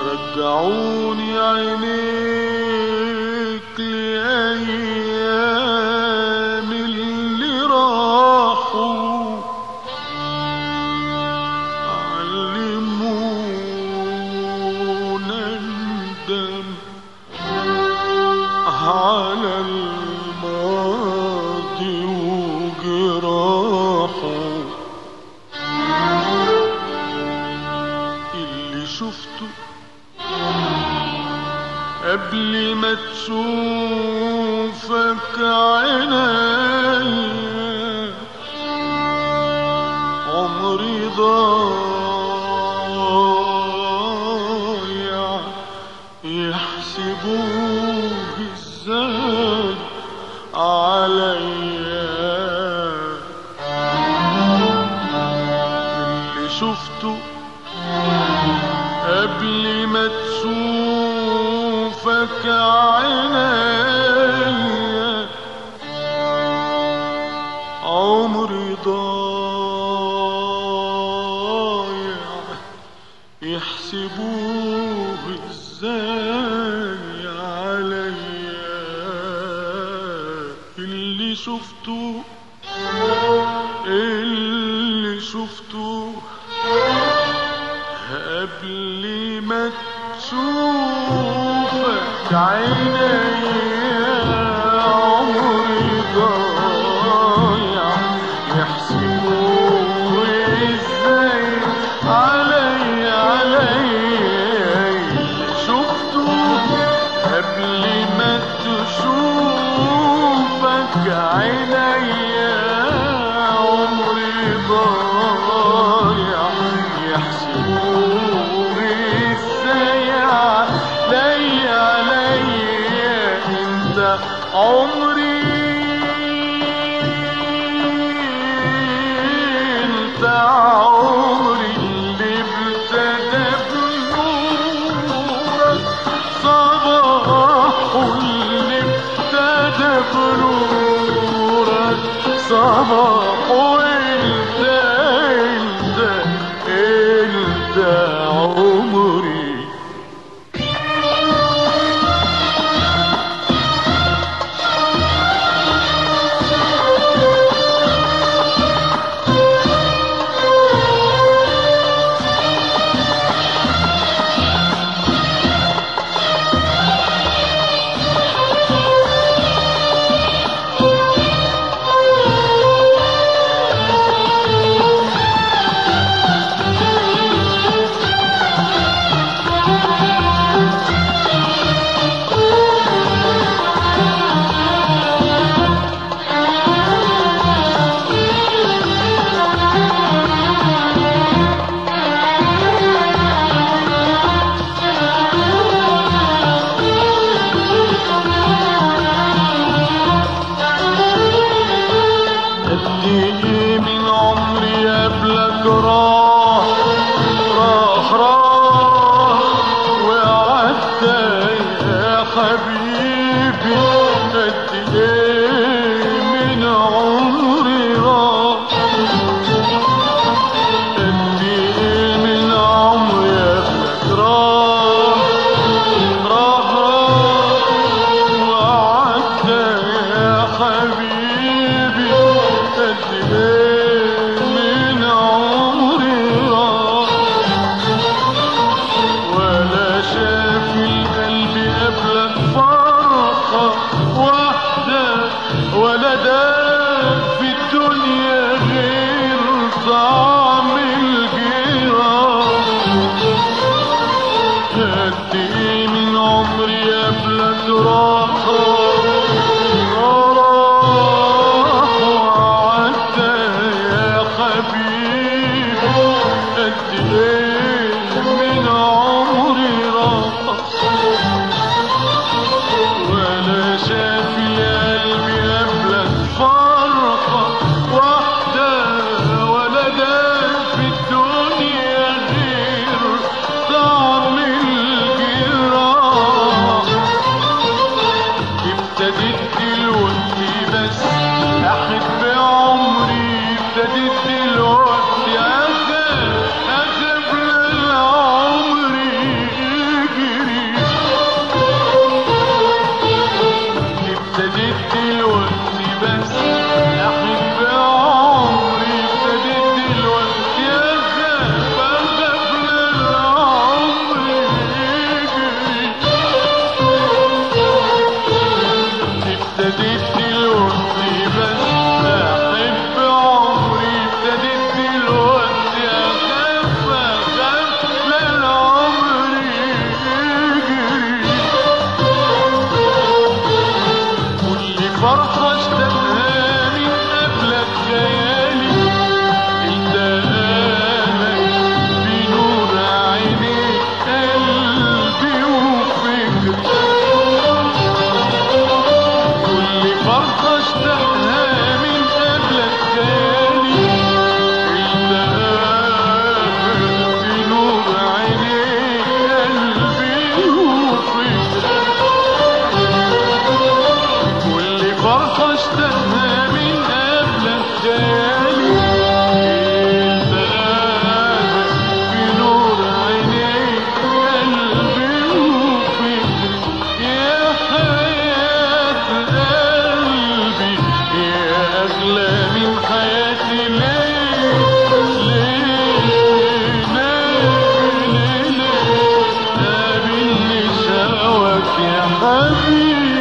رجعوني عينيك لأيام اللي راحوا علمونا ندم على الماضي وجراحه اللي شفته قبل ما تشوفك عينيا عمري ضايع يحسبوه ازاي عليا اللي شفته قبل ما تشوفك عينيا عمري ضايع يحسبوه ازاي عليا اللي شفته اللي شفته قبل ما تشوفك عيني عمري ضايع يحسبوه ازاي علي علي اللي شفته قبل ما تشوفك عيني عمري ضايع يحسبوه ازاي علي علي انت عمري انت عمري اللي ابتدى بنورك صباح اللي ابتدى بنورك صباح وانت انت انت عمري قد ايه من عمري قبلك راح راح راح وقعدت يا حبيبي قد ايه من عمري راح قد ايه من عمري قبلك راح راح راح وقعدت يا حبيبي قد ايه من عمري راح ولا شاف القلب قبلك فرحة واحدة ولا داب في الدنيا غير طعم الجراح قد ايه من عمري قبلك راح راح وعدت يا حبيبي قد ايه من عمري راح ولا شاف قلبي قبلك فرحة واحدة ولا داب في الدنيا غير طعم الجراح يا حبيبي